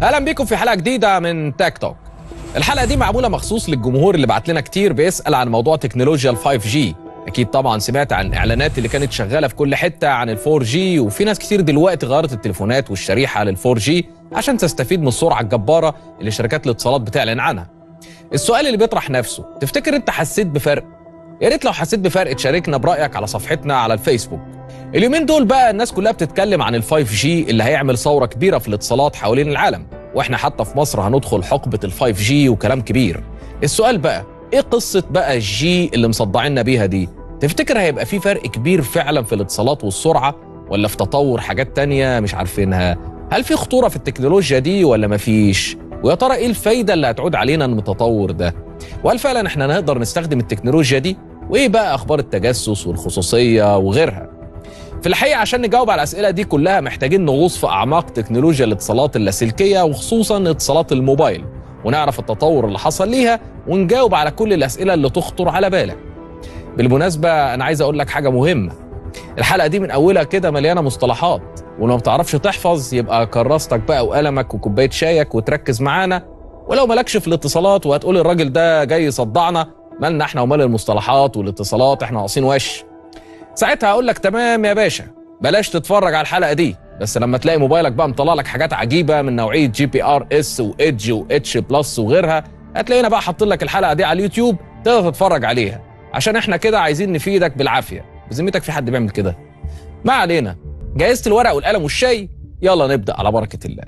اهلا بيكم في حلقه جديده من تاك توك الحلقه دي معموله مخصوص للجمهور اللي بعت لنا كتير بيسال عن موضوع تكنولوجيا ال 5 جي اكيد طبعا سمعت عن الاعلانات اللي كانت شغاله في كل حته عن ال 4 جي وفي ناس كتير دلوقتي غيرت التليفونات والشريحه لل 4 جي عشان تستفيد من السرعه الجباره اللي شركات الاتصالات بتعلن عنها السؤال اللي بيطرح نفسه تفتكر انت حسيت بفرق يا ريت لو حسيت بفرق تشاركنا برايك على صفحتنا على الفيسبوك اليومين دول بقى الناس كلها بتتكلم عن ال 5 جي اللي هيعمل ثوره كبيره في الاتصالات حوالين العالم واحنا حتى في مصر هندخل حقبه ال 5 جي وكلام كبير السؤال بقى ايه قصه بقى الجي اللي مصدعينا بيها دي تفتكر هيبقى في فرق كبير فعلا في الاتصالات والسرعه ولا في تطور حاجات تانية مش عارفينها هل في خطوره في التكنولوجيا دي ولا مفيش ويا ترى ايه الفايده اللي هتعود علينا من التطور ده وهل فعلا احنا نقدر نستخدم التكنولوجيا دي وايه بقى اخبار التجسس والخصوصيه وغيرها في الحقيقه عشان نجاوب على الاسئله دي كلها محتاجين نغوص في اعماق تكنولوجيا الاتصالات اللاسلكيه وخصوصا اتصالات الموبايل ونعرف التطور اللي حصل ليها ونجاوب على كل الاسئله اللي تخطر على بالك بالمناسبه انا عايز اقول لك حاجه مهمه الحلقه دي من اولها كده مليانه مصطلحات ولو ما بتعرفش تحفظ يبقى كراستك بقى وقلمك وكوبايه شايك وتركز معانا ولو مالكش في الاتصالات وهتقول الراجل ده جاي يصدعنا مالنا احنا ومال المصطلحات والاتصالات احنا ناقصين وش ساعتها هقول لك تمام يا باشا بلاش تتفرج على الحلقه دي بس لما تلاقي موبايلك بقى مطلع لك حاجات عجيبه من نوعيه جي بي ار اس وايدج واتش بلس وغيرها هتلاقينا بقى حاطين لك الحلقه دي على اليوتيوب تقدر تتفرج عليها عشان احنا كده عايزين نفيدك بالعافيه بذمتك في حد بيعمل كده ما علينا جهزت الورق والقلم والشاي يلا نبدا على بركه الله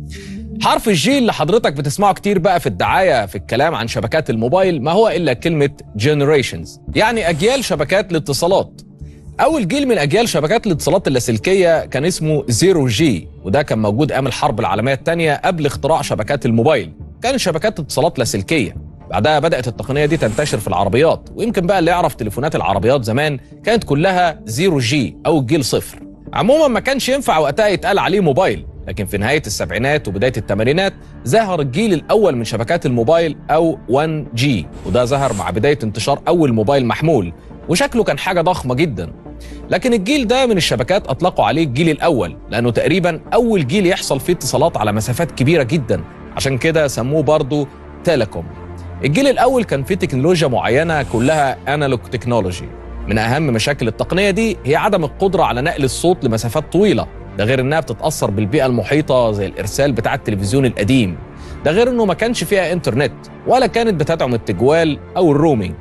حرف الجي اللي حضرتك بتسمعه كتير بقى في الدعايه في الكلام عن شبكات الموبايل ما هو الا كلمه generations يعني اجيال شبكات الاتصالات اول جيل من اجيال شبكات الاتصالات اللاسلكيه كان اسمه زيرو جي وده كان موجود ايام الحرب العالميه الثانيه قبل اختراع شبكات الموبايل كانت شبكات اتصالات لاسلكيه بعدها بدات التقنيه دي تنتشر في العربيات ويمكن بقى اللي يعرف تليفونات العربيات زمان كانت كلها زيرو جي او الجيل صفر عموما ما كانش ينفع وقتها يتقال عليه موبايل لكن في نهاية السبعينات وبداية الثمانينات ظهر الجيل الأول من شبكات الموبايل أو 1G وده ظهر مع بداية انتشار أول موبايل محمول وشكله كان حاجة ضخمة جدا لكن الجيل ده من الشبكات أطلقوا عليه الجيل الأول لأنه تقريبا أول جيل يحصل فيه اتصالات على مسافات كبيرة جدا عشان كده سموه برضه تيليكوم الجيل الأول كان فيه تكنولوجيا معينة كلها أنالوج تكنولوجي من أهم مشاكل التقنية دي هي عدم القدرة على نقل الصوت لمسافات طويلة ده غير انها بتتاثر بالبيئه المحيطه زي الارسال بتاع التلفزيون القديم ده غير انه ما كانش فيها انترنت ولا كانت بتدعم التجوال او الرومينج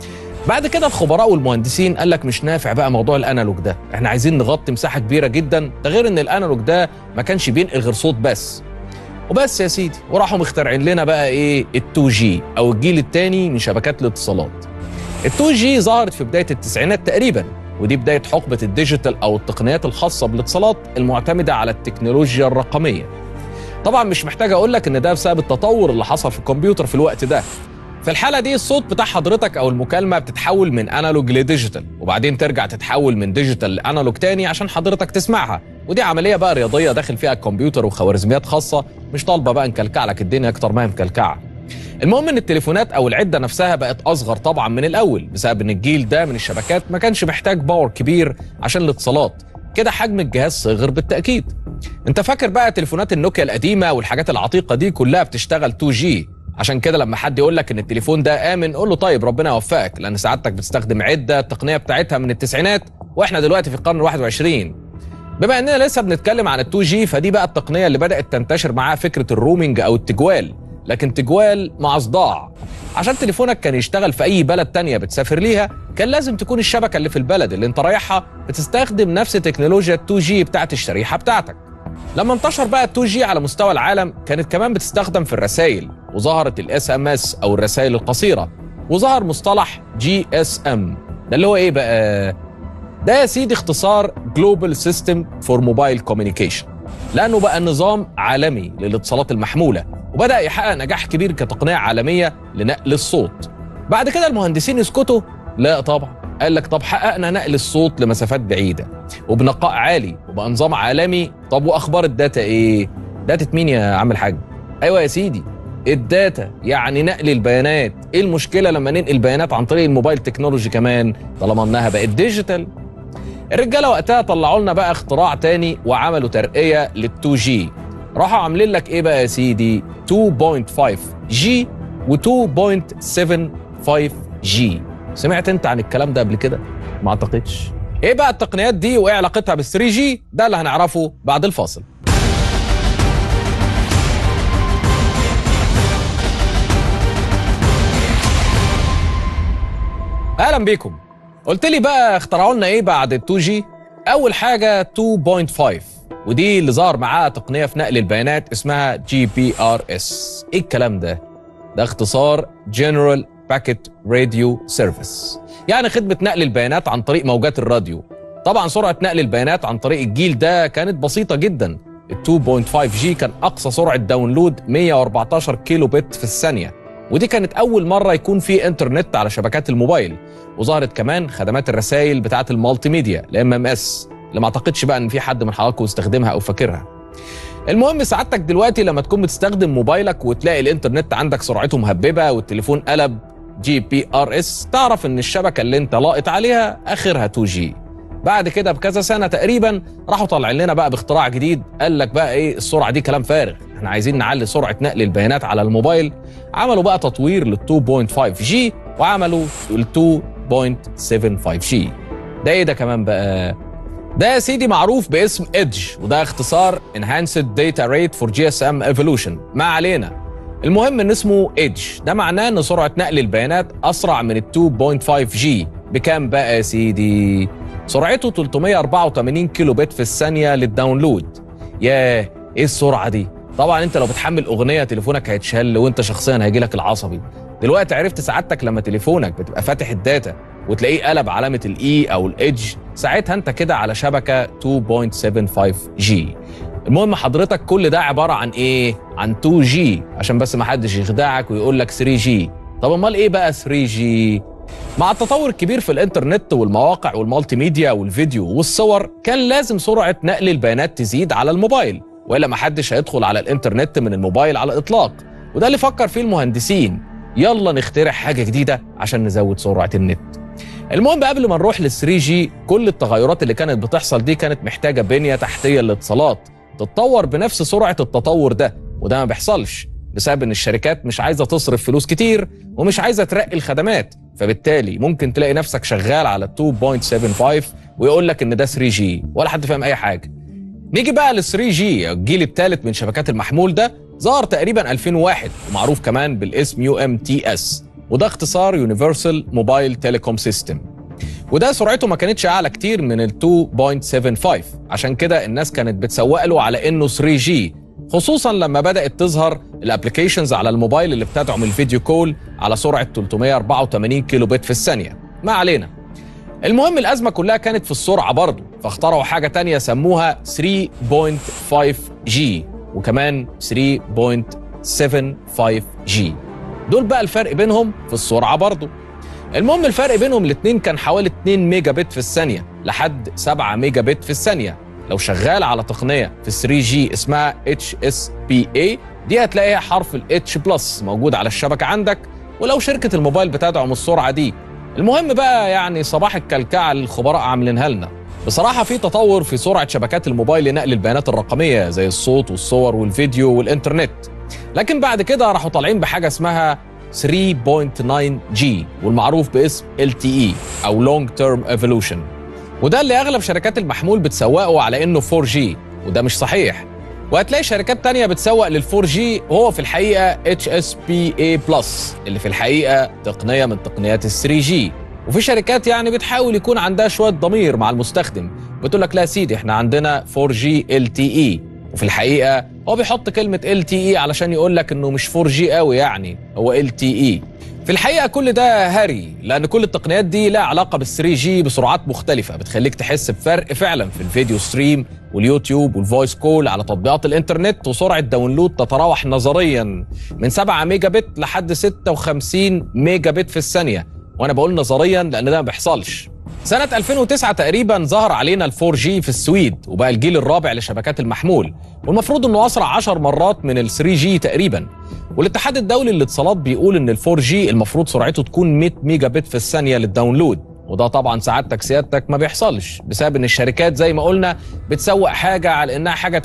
بعد كده الخبراء والمهندسين قال لك مش نافع بقى موضوع الانالوج ده احنا عايزين نغطي مساحه كبيره جدا ده غير ان الانالوج ده ما كانش بينقل غير صوت بس وبس يا سيدي وراحوا مخترعين لنا بقى ايه ال2 جي او الجيل الثاني من شبكات الاتصالات ال2 جي ظهرت في بدايه التسعينات تقريبا ودي بداية حقبة الديجيتال أو التقنيات الخاصة بالاتصالات المعتمدة على التكنولوجيا الرقمية طبعا مش محتاج أقول لك إن ده بسبب التطور اللي حصل في الكمبيوتر في الوقت ده في الحالة دي الصوت بتاع حضرتك أو المكالمة بتتحول من أنالوج لديجيتال وبعدين ترجع تتحول من ديجيتال لأنالوج تاني عشان حضرتك تسمعها ودي عملية بقى رياضية داخل فيها الكمبيوتر وخوارزميات خاصة مش طالبة بقى نكلكع لك الدنيا أكتر ما هي مكلكعة المهم ان التليفونات او العده نفسها بقت اصغر طبعا من الاول بسبب ان الجيل ده من الشبكات ما كانش محتاج باور كبير عشان الاتصالات كده حجم الجهاز صغر بالتاكيد انت فاكر بقى تليفونات النوكيا القديمه والحاجات العتيقه دي كلها بتشتغل 2 جي عشان كده لما حد يقول لك ان التليفون ده امن قول له طيب ربنا يوفقك لان سعادتك بتستخدم عده التقنيه بتاعتها من التسعينات واحنا دلوقتي في القرن ال21 بما اننا لسه بنتكلم عن ال2 جي فدي بقى التقنيه اللي بدات تنتشر معاها فكره الرومينج او التجوال لكن تجوال مع صداع عشان تليفونك كان يشتغل في اي بلد تانية بتسافر ليها كان لازم تكون الشبكه اللي في البلد اللي انت رايحها بتستخدم نفس تكنولوجيا 2 جي بتاعت الشريحه بتاعتك لما انتشر بقى 2 جي على مستوى العالم كانت كمان بتستخدم في الرسائل وظهرت الاس ام اس او الرسائل القصيره وظهر مصطلح جي اس ام ده اللي هو ايه بقى ده يا سيدي اختصار جلوبال سيستم فور موبايل كوميونيكيشن لانه بقى نظام عالمي للاتصالات المحموله وبدا يحقق نجاح كبير كتقنيه عالميه لنقل الصوت بعد كده المهندسين يسكتوا لا طبعا قال لك طب حققنا نقل الصوت لمسافات بعيده وبنقاء عالي وبانظام عالمي طب واخبار الداتا ايه داتا مين يا عم الحاج ايوه يا سيدي الداتا يعني نقل البيانات ايه المشكله لما ننقل بيانات عن طريق الموبايل تكنولوجي كمان طالما انها بقت ديجيتال الرجاله وقتها طلعوا لنا بقى اختراع تاني وعملوا ترقيه لل2 جي راحوا عاملين لك ايه بقى يا سيدي 2.5 جي و 2.75 جي سمعت انت عن الكلام ده قبل كده ما اعتقدش ايه بقى التقنيات دي وايه علاقتها بال 3 جي ده اللي هنعرفه بعد الفاصل اهلا بيكم قلت لي بقى اخترعوا لنا ايه بعد ال 2 جي اول حاجه 2.5 ودي اللي ظهر معاها تقنيه في نقل البيانات اسمها جي بي ار اس ايه الكلام ده ده اختصار جنرال باكيت راديو سيرفيس يعني خدمه نقل البيانات عن طريق موجات الراديو طبعا سرعه نقل البيانات عن طريق الجيل ده كانت بسيطه جدا ال 2.5 جي كان اقصى سرعه داونلود 114 كيلو بت في الثانيه ودي كانت اول مره يكون في انترنت على شبكات الموبايل وظهرت كمان خدمات الرسائل بتاعه المالتي ميديا الام ام اس اللي ما اعتقدش بقى ان في حد من حضراتكم يستخدمها او فاكرها المهم سعادتك دلوقتي لما تكون بتستخدم موبايلك وتلاقي الانترنت عندك سرعته مهببه والتليفون قلب جي بي ار اس تعرف ان الشبكه اللي انت لاقط عليها اخرها 2 جي بعد كده بكذا سنه تقريبا راحوا طالعين لنا بقى باختراع جديد قال لك بقى ايه السرعه دي كلام فارغ احنا عايزين نعلي سرعه نقل البيانات على الموبايل عملوا بقى تطوير لل 2.5 جي وعملوا ال 2.75 جي ده ايه ده كمان بقى ده يا سيدي معروف باسم ايدج وده اختصار Enhanced Data Rate for GSM Evolution ما علينا المهم ان اسمه ايدج ده معناه ان سرعه نقل البيانات اسرع من ال 2.5 جي بكام بقى يا سيدي سرعته 384 كيلو بت في الثانيه للداونلود ياه ايه السرعه دي طبعا انت لو بتحمل اغنيه تليفونك هيتشل وانت شخصيا هيجي لك العصبي دلوقتي عرفت سعادتك لما تليفونك بتبقى فاتح الداتا وتلاقيه قلب علامه الاي او الايدج ساعتها انت كده على شبكه 2.75 جي المهم حضرتك كل ده عباره عن ايه عن 2 جي عشان بس ما حدش يخدعك ويقول لك 3 جي طب امال ايه بقى 3 جي مع التطور الكبير في الانترنت والمواقع والمالتي ميديا والفيديو والصور كان لازم سرعه نقل البيانات تزيد على الموبايل والا ما حدش هيدخل على الانترنت من الموبايل على الاطلاق وده اللي فكر فيه المهندسين يلا نخترع حاجه جديده عشان نزود سرعه النت المهم قبل ما نروح لل 3 جي كل التغيرات اللي كانت بتحصل دي كانت محتاجه بنيه تحتيه للاتصالات تتطور بنفس سرعه التطور ده وده ما بيحصلش بسبب ان الشركات مش عايزه تصرف فلوس كتير ومش عايزه ترقي الخدمات فبالتالي ممكن تلاقي نفسك شغال على 2.75 ويقول لك ان ده 3 جي ولا حد فاهم اي حاجه نيجي بقى لل 3 جي الجيل الثالث من شبكات المحمول ده ظهر تقريبا 2001 ومعروف كمان بالاسم يو ام تي اس وده اختصار يونيفرسال موبايل تيليكوم سيستم وده سرعته ما كانتش اعلى كتير من ال 2.75 عشان كده الناس كانت بتسوق له على انه 3 جي خصوصا لما بدات تظهر الابلكيشنز على الموبايل اللي بتدعم الفيديو كول على سرعه 384 كيلو بت في الثانيه ما علينا المهم الازمه كلها كانت في السرعه برضه فاخترعوا حاجه تانية سموها 3.5 جي وكمان 3.75 جي دول بقى الفرق بينهم في السرعه برضه المهم الفرق بينهم الاثنين كان حوالي 2 ميجا بت في الثانيه لحد 7 ميجا بت في الثانيه لو شغال على تقنيه في 3 جي اسمها اتش اس بي اي دي هتلاقيها حرف الاتش بلس موجود على الشبكه عندك ولو شركه الموبايل بتدعم السرعه دي المهم بقى يعني صباح الكلكعه اللي الخبراء عاملينها لنا بصراحه في تطور في سرعه شبكات الموبايل لنقل البيانات الرقميه زي الصوت والصور والفيديو والانترنت لكن بعد كده راحوا طالعين بحاجه اسمها 3.9 جي والمعروف باسم LTE او Long Term Evolution وده اللي اغلب شركات المحمول بتسوقه على انه 4G وده مش صحيح وهتلاقي شركات تانية بتسوق لل 4G وهو في الحقيقة HSPA Plus اللي في الحقيقة تقنية من تقنيات ال 3G وفي شركات يعني بتحاول يكون عندها شوية ضمير مع المستخدم بتقول لك لا يا سيدي احنا عندنا 4G LTE وفي الحقيقة هو بيحط كلمة LTE علشان يقول لك انه مش 4G قوي يعني هو LTE في الحقيقة كل ده هري لأن كل التقنيات دي لها علاقة بال 3 جي بسرعات مختلفة بتخليك تحس بفرق فعلا في الفيديو ستريم واليوتيوب والفويس كول على تطبيقات الإنترنت وسرعة داونلود تتراوح نظريا من 7 ميجا بت لحد 56 ميجا بت في الثانية وأنا بقول نظريا لأن ده ما بيحصلش سنة 2009 تقريبا ظهر علينا ال 4 جي في السويد وبقى الجيل الرابع لشبكات المحمول والمفروض انه اسرع 10 مرات من ال 3 جي تقريبا والاتحاد الدولي للاتصالات بيقول ان ال 4 جي المفروض سرعته تكون 100 ميجا بت في الثانيه للداونلود وده طبعا سعادتك سيادتك ما بيحصلش بسبب ان الشركات زي ما قلنا بتسوق حاجه على انها حاجه تانية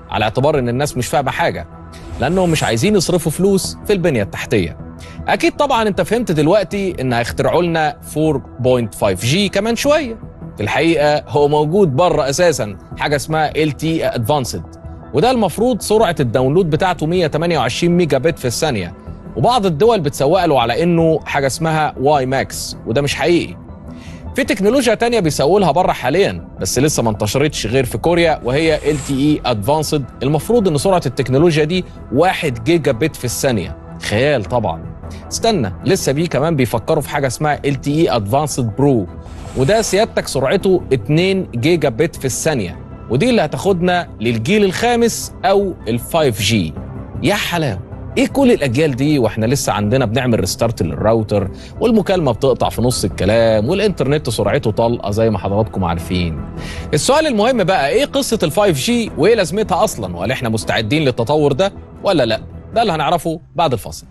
على اعتبار ان الناس مش فاهمه حاجه لانهم مش عايزين يصرفوا فلوس في البنيه التحتيه اكيد طبعا انت فهمت دلوقتي ان هيخترعوا لنا 4.5G كمان شويه في الحقيقه هو موجود بره اساسا حاجه اسمها LTE Advanced وده المفروض سرعه الداونلود بتاعته 128 ميجا بت في الثانيه وبعض الدول بتسوق له على انه حاجه اسمها واي ماكس وده مش حقيقي في تكنولوجيا تانية بيسووا لها بره حاليا بس لسه ما انتشرتش غير في كوريا وهي LTE Advanced المفروض ان سرعه التكنولوجيا دي 1 جيجا بت في الثانيه خيال طبعا استنى لسه بيه كمان بيفكروا في حاجه اسمها LTE Advanced Pro وده سيادتك سرعته 2 جيجا بت في الثانيه ودي اللي هتاخدنا للجيل الخامس او ال 5G يا حلاوه ايه كل الاجيال دي واحنا لسه عندنا بنعمل ريستارت للراوتر والمكالمه بتقطع في نص الكلام والانترنت سرعته طلقه زي ما حضراتكم عارفين السؤال المهم بقى ايه قصه ال 5G وايه لازمتها اصلا وهل احنا مستعدين للتطور ده ولا لا ده اللي هنعرفه بعد الفاصل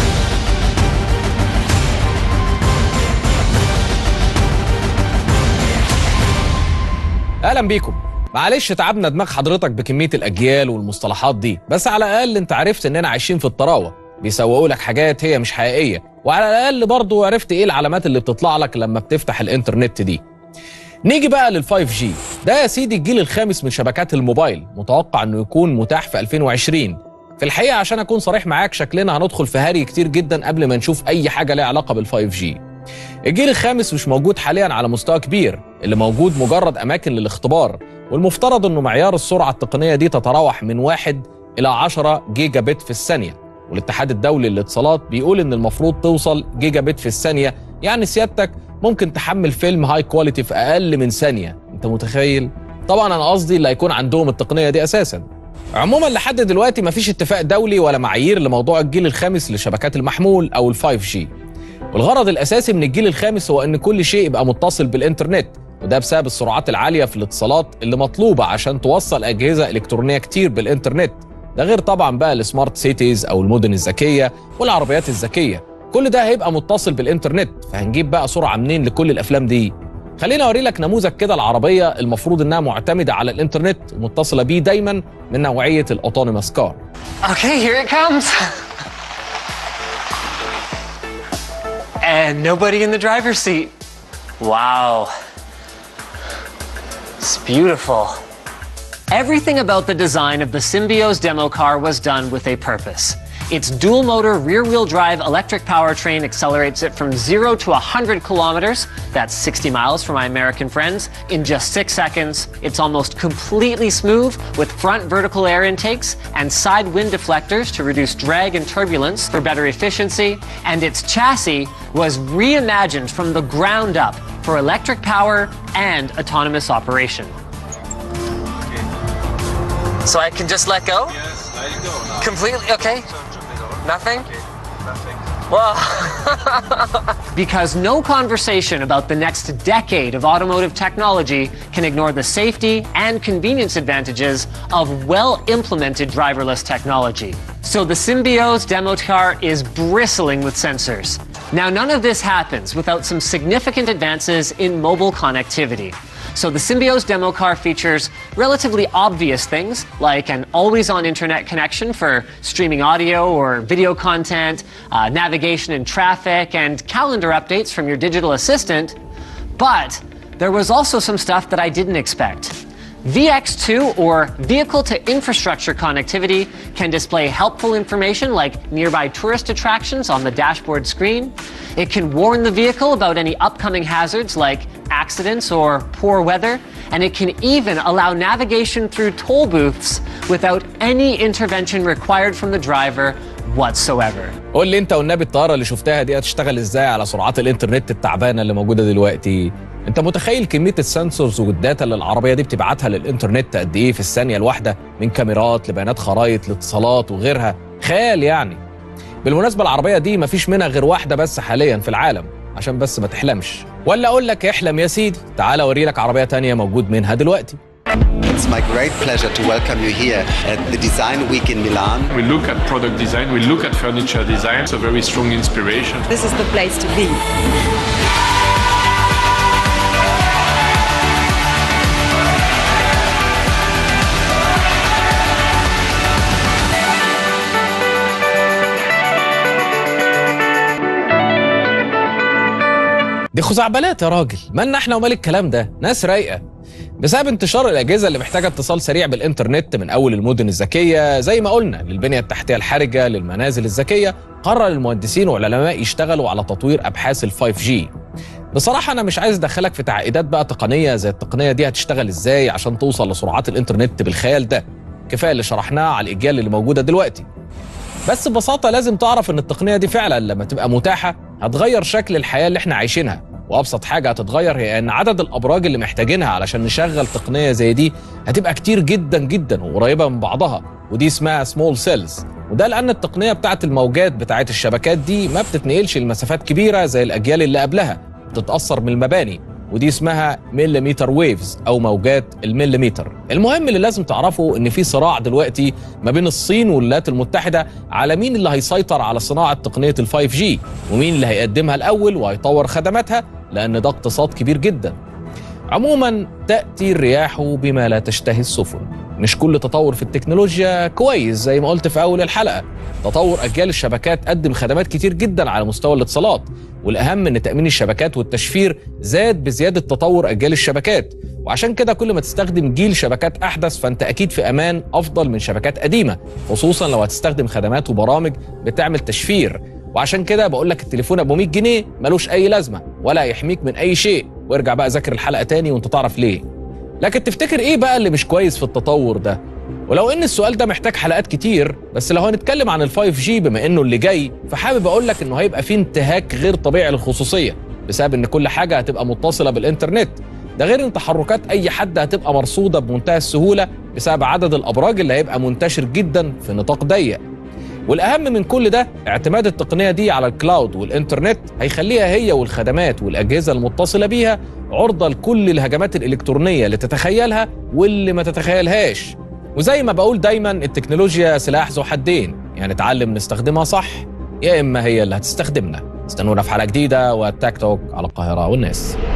اهلا بيكم معلش تعبنا دماغ حضرتك بكميه الاجيال والمصطلحات دي بس على الاقل انت عرفت اننا عايشين في الطراوه بيسوقوا لك حاجات هي مش حقيقيه وعلى الاقل برضه عرفت ايه العلامات اللي بتطلع لك لما بتفتح الانترنت دي نيجي بقى لل 5G ده يا سيدي الجيل الخامس من شبكات الموبايل متوقع انه يكون متاح في 2020 في الحقيقه عشان اكون صريح معاك شكلنا هندخل في هري كتير جدا قبل ما نشوف اي حاجه ليها علاقه بال 5G الجيل الخامس مش موجود حاليا على مستوى كبير اللي موجود مجرد اماكن للاختبار والمفترض انه معيار السرعه التقنيه دي تتراوح من 1 الى 10 جيجا بت في الثانيه والاتحاد الدولي للاتصالات بيقول ان المفروض توصل جيجا بت في الثانيه يعني سيادتك ممكن تحمل فيلم هاي كواليتي في اقل من ثانيه انت متخيل طبعا انا قصدي اللي هيكون عندهم التقنيه دي اساسا عموما لحد دلوقتي مفيش اتفاق دولي ولا معايير لموضوع الجيل الخامس لشبكات المحمول او ال 5G والغرض الاساسي من الجيل الخامس هو ان كل شيء يبقى متصل بالانترنت وده بسبب السرعات العاليه في الاتصالات اللي مطلوبه عشان توصل اجهزه الكترونيه كتير بالانترنت ده غير طبعا بقى السمارت سيتيز او المدن الذكيه والعربيات الذكيه كل ده هيبقى متصل بالانترنت فهنجيب بقى سرعه منين لكل الافلام دي خليني اوري لك نموذج كده العربيه المفروض انها معتمده على الانترنت ومتصله بيه دايما من نوعيه الاوتونيموس كار Okay, here it comes. And nobody in the driver's seat. Wow. It's beautiful. Everything about the design of the Symbios demo car was done with a purpose. Its dual motor rear wheel drive electric powertrain accelerates it from 0 to 100 kilometers, that's 60 miles for my American friends, in just 6 seconds. It's almost completely smooth with front vertical air intakes and side wind deflectors to reduce drag and turbulence for better efficiency. And its chassis was reimagined from the ground up for electric power and autonomous operation. So I can just let go? Yes, there you go now. Completely, okay? Turn to middle. Nothing? Okay, perfect. Well, because no conversation about the next decade of automotive technology can ignore the safety and convenience advantages of well implemented driverless technology. So the Symbios demo car is bristling with sensors. Now, none of this happens without some significant advances in mobile connectivity. So the Symbios demo car features relatively obvious things like an always-on internet connection for streaming audio or video content, uh, navigation in traffic, and calendar updates from your digital assistant. But there was also some stuff that I didn't expect. VX2 or Vehicle to Infrastructure Connectivity can display helpful information like nearby tourist attractions on the dashboard screen. It can warn the vehicle about any upcoming hazards like accidents or poor weather. And it can even allow navigation through toll booths without any intervention required from the driver whatsoever. قول لي انت والنبي الطياره اللي شفتها دي هتشتغل ازاي على سرعات الانترنت التعبانه اللي موجوده دلوقتي انت متخيل كميه السنسورز والداتا اللي العربيه دي بتبعتها للانترنت قد ايه في الثانيه الواحده من كاميرات لبيانات خرائط لاتصالات وغيرها خيال يعني بالمناسبه العربيه دي مفيش منها غير واحده بس حاليا في العالم عشان بس ما تحلمش ولا اقول لك احلم يا سيدي تعال اوري لك عربيه تانية موجود منها دلوقتي It's my great pleasure to welcome you here at the Design Week in Milan. We look at product design, we look at furniture design. It's a very strong inspiration. This is the place to be. دي خزعبلات يا راجل مالنا احنا ومال الكلام ده ناس رايقه بسبب انتشار الاجهزه اللي محتاجه اتصال سريع بالانترنت من اول المدن الذكيه زي ما قلنا للبنيه التحتيه الحرجه للمنازل الذكيه قرر المهندسين والعلماء يشتغلوا على تطوير ابحاث ال 5G بصراحة أنا مش عايز أدخلك في تعقيدات بقى تقنية زي التقنية دي هتشتغل إزاي عشان توصل لسرعات الإنترنت بالخيال ده كفاية اللي شرحناه على الأجيال اللي موجودة دلوقتي بس ببساطة لازم تعرف إن التقنية دي فعلا لما تبقى متاحة هتغير شكل الحياة اللي إحنا عايشينها وأبسط حاجة هتتغير هي إن عدد الأبراج اللي محتاجينها علشان نشغل تقنية زي دي هتبقى كتير جدا جدا وقريبة من بعضها ودي اسمها سمول سيلز وده لأن التقنية بتاعت الموجات بتاعت الشبكات دي ما بتتنقلش لمسافات كبيرة زي الأجيال اللي قبلها بتتأثر من المباني ودي اسمها مليمتر ويفز او موجات المليمتر المهم اللي لازم تعرفه ان في صراع دلوقتي ما بين الصين والولايات المتحده على مين اللي هيسيطر على صناعه تقنيه ال 5G ومين اللي هيقدمها الاول وهيطور خدماتها لان ده اقتصاد كبير جدا عموما تاتي الرياح بما لا تشتهي السفن مش كل تطور في التكنولوجيا كويس زي ما قلت في اول الحلقه تطور اجيال الشبكات قدم خدمات كتير جدا على مستوى الاتصالات والاهم ان تامين الشبكات والتشفير زاد بزياده تطور اجيال الشبكات وعشان كده كل ما تستخدم جيل شبكات احدث فانت اكيد في امان افضل من شبكات قديمه خصوصا لو هتستخدم خدمات وبرامج بتعمل تشفير وعشان كده بقول لك التليفون ابو 100 جنيه ملوش اي لازمه ولا يحميك من اي شيء وارجع بقى ذاكر الحلقه تاني وانت تعرف ليه لكن تفتكر ايه بقى اللي مش كويس في التطور ده ولو ان السؤال ده محتاج حلقات كتير بس لو هنتكلم عن ال 5G بما انه اللي جاي فحابب اقول لك انه هيبقى فيه انتهاك غير طبيعي للخصوصيه بسبب ان كل حاجه هتبقى متصله بالانترنت ده غير ان تحركات اي حد هتبقى مرصوده بمنتهى السهوله بسبب عدد الابراج اللي هيبقى منتشر جدا في نطاق ضيق والاهم من كل ده اعتماد التقنيه دي على الكلاود والانترنت هيخليها هي والخدمات والاجهزه المتصله بيها عرضه لكل الهجمات الالكترونيه اللي تتخيلها واللي ما تتخيلهاش وزي ما بقول دايما التكنولوجيا سلاح ذو حدين يعني اتعلم نستخدمها صح يا اما هي اللي هتستخدمنا استنونا في حلقه جديده وتاك توك على القاهره والناس